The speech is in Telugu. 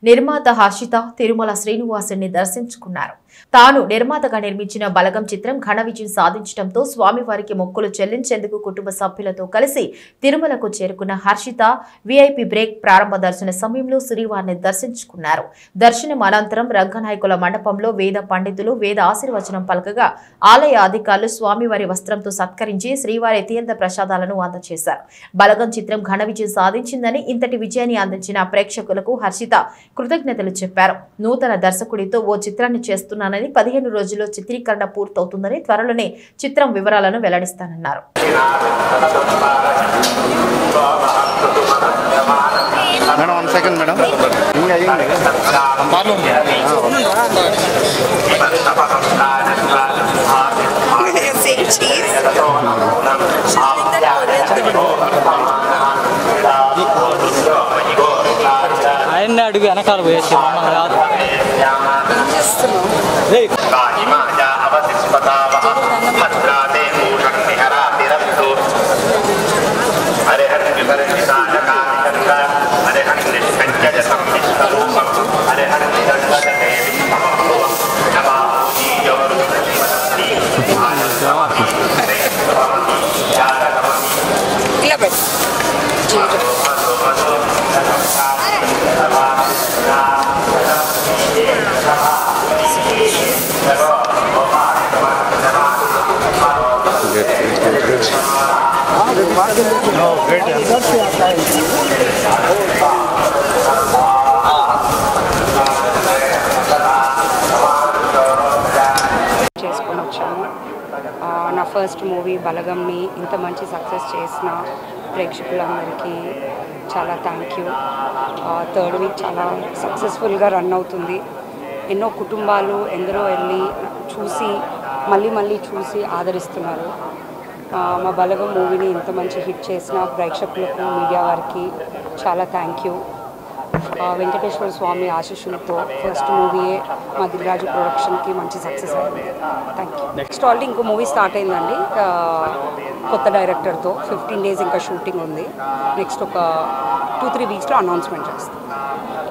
నిర్మాత హర్షిత తిరుమల శ్రీనివాసుని దర్శించుకున్నారు తాను నిర్మాతగా నిర్మించిన బలగం చిత్రం ఘన విజయం సాధించడంతో స్వామివారికి మొక్కులు చెల్లించేందుకు కుటుంబ సభ్యులతో కలిసి తిరుమలకు చేరుకున్న హర్షిత విఐపి బ్రేక్ ప్రారంభ దర్శన సమయంలో శ్రీవారిని దర్శించుకున్నారు దర్శనం అనంతరం రంగనాయకుల మండపంలో వేద పండితులు వేద ఆశీర్వచనం పలకగా ఆలయ అధికారులు స్వామివారి వస్త్రంతో సత్కరించి శ్రీవారి తీర్థ ప్రసాదాలను అందజేశారు బలగం చిత్రం ఘన విజయం సాధించిందని ఇంతటి విజయాన్ని అందించిన ప్రేక్షకులకు హర్షిత కృతజ్ఞతలు చెప్పారు నూతన దర్శకుడితో ఓ చిత్రాన్ని చేస్తున్నానని పదిహేను రోజుల్లో చిత్రీకరణ పూర్తవుతుందని త్వరలోనే చిత్రం వివరాలను వెల్లడిస్తానన్నారు మేడం వన్ సెకండ్ మేడం ఇంకా అయ్యింది బాగా Say cheese. ఆయన్ని అడుగు వెనకాల పోయేసి మమ్మల్ని కాదు ఇలా పెట్టు చేసుకొని వచ్చాను ఆ, నా ఫస్ట్ మూవీ బలగంని ఇంత మంచి సక్సెస్ చేసిన ప్రేక్షకులందరికీ చాలా థ్యాంక్ యూ థర్డ్ వీక్ చాలా సక్సెస్ఫుల్గా రన్ అవుతుంది ఎన్నో కుటుంబాలు ఎందరో వెళ్ళి చూసి మళ్ళీ మళ్ళీ చూసి ఆదరిస్తున్నారు ఆ, మా బలగం మూవీని ఇంత మంచి హిట్ చేసిన ప్రేక్షకులకు మీడియా వారికి చాలా థ్యాంక్ యూ ఆ, వెంకటేశ్వర స్వామి ఆశీస్సులతో ఫస్ట్ మూవీయే మా దిల్రాజు ప్రొడక్షన్కి మంచి సక్సెస్ అయింది థ్యాంక్ యూ నెక్స్ట్ ఆల్రెడీ ఇంకో మూవీ స్టార్ట్ అయిందండి ఆ, కొత్త డైరెక్టర్తో ఫిఫ్టీన్ డేస్ ఇంకా షూటింగ్ ఉంది నెక్స్ట్ ఒక టూ త్రీ వీక్స్లో అనౌన్స్మెంట్ చేస్తాం